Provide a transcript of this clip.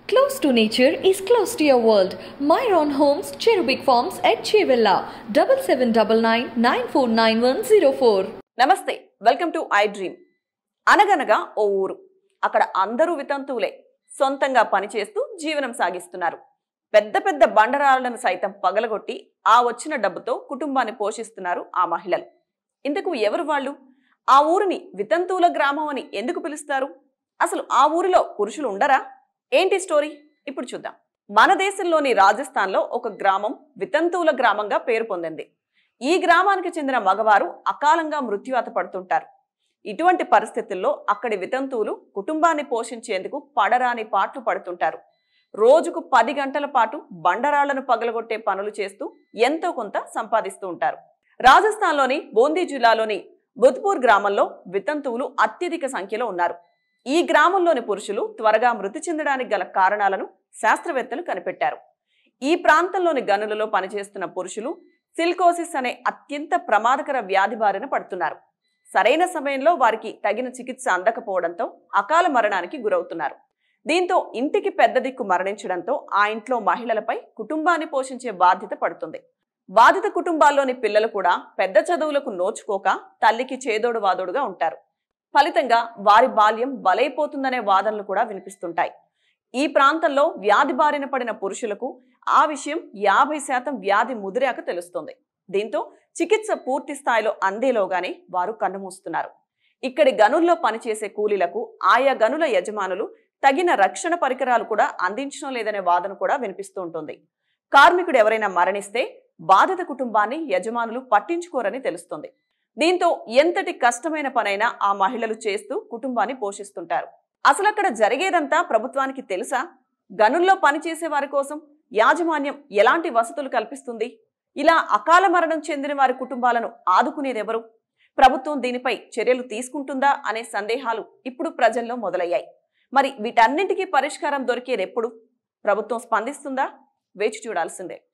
Close to nature is close to your world. Myron Homes, Cherubic Farms at Chevilla, 7799 949104. నమస్తే welcome to I dream అనగనగా ఓ ఊరు అక్కడ అందరూ వితంతువులే సొంతంగా పనిచేస్తూ జీవనం సాగిస్తున్నారు పెద్ద పెద్ద బండరాళ్లను సైతం పగలగొట్టి ఆ వచ్చిన డబ్బుతో కుటుంబాన్ని పోషిస్తున్నారు ఆ మహిళలు ఇంతకు ఎవరు వాళ్ళు ఆ ఊరిని వితంతువుల గ్రామం అని ఎందుకు పిలుస్తారు అసలు ఆ ఊరిలో పురుషులు ఉండరా ఏంటి స్టోరీ ఇప్పుడు చూద్దాం మన దేశంలోని రాజస్థాన్లో ఒక గ్రామం వితంతువుల గ్రామంగా పేరు పొందింది ఈ గ్రామానికి చెందిన మగవారు అకాలంగా మృత్యువాత పడుతుంటారు ఇటువంటి పరిస్థితుల్లో అక్కడి వితంతువులు కుటుంబాన్ని పోషించేందుకు పడరాని పాట్లు పడుతుంటారు రోజుకు పది గంటల పాటు బండరాళ్లను పగలగొట్టే పనులు చేస్తూ ఎంతో కొంత సంపాదిస్తూ ఉంటారు రాజస్థాన్లోని బూందీ జిల్లాలోని బుద్పూర్ గ్రామంలో వితంతువులు అత్యధిక సంఖ్యలో ఉన్నారు ఈ గ్రామంలోని పురుషులు త్వరగా మృతి చెందడానికి గల కారణాలను శాస్త్రవేత్తలు కనిపెట్టారు ఈ ప్రాంతంలోని గనులలో పనిచేస్తున్న పురుషులు సిల్కోసిస్ అనే అత్యంత ప్రమాదకర వ్యాధి బారిన పడుతున్నారు సరైన సమయంలో వారికి తగిన చికిత్స అందకపోవడంతో అకాల మరణానికి గురవుతున్నారు దీంతో ఇంటికి పెద్ద దిక్కు మరణించడంతో ఆ ఇంట్లో మహిళలపై కుటుంబాన్ని పోషించే బాధ్యత పడుతుంది బాధిత కుటుంబాల్లోని పిల్లలు కూడా పెద్ద చదువులకు నోచుకోక తల్లికి చేదోడు వాదోడుగా ఉంటారు ఫలితంగా వారి బాల్యం బలైపోతుందనే వాదనలు కూడా వినిపిస్తుంటాయి ఈ ప్రాంతంలో వ్యాధి బారిన పడిన పురుషులకు ఆ విషయం యాభై శాతం వ్యాధి ముదిరాక తెలుస్తుంది దీంతో చికిత్స పూర్తి స్థాయిలో అందేలోగానే వారు కన్నుమూస్తున్నారు ఇక్కడి గనుల్లో పనిచేసే కూలీలకు ఆయా గనుల యజమానులు తగిన రక్షణ పరికరాలు కూడా అందించడం లేదనే వాదన కూడా వినిపిస్తూ ఉంటుంది కార్మికుడు ఎవరైనా మరణిస్తే బాధిత కుటుంబాన్ని యజమానులు పట్టించుకోరని తెలుస్తుంది దీంతో ఎంతటి కష్టమైన పనైనా ఆ మహిళలు చేస్తూ కుటుంబాన్ని పోషిస్తుంటారు అసలు అక్కడ జరిగేదంతా ప్రభుత్వానికి తెలుసా గనుల్లో పనిచేసే వారి కోసం యాజమాన్యం ఎలాంటి వసతులు కల్పిస్తుంది ఇలా అకాల మరణం చెందిన వారి కుటుంబాలను ఆదుకునేదెవరు ప్రభుత్వం దీనిపై చర్యలు తీసుకుంటుందా అనే సందేహాలు ఇప్పుడు ప్రజల్లో మొదలయ్యాయి మరి వీటన్నింటికీ పరిష్కారం దొరికేది ఎప్పుడు ప్రభుత్వం స్పందిస్తుందా వేచి చూడాల్సిందే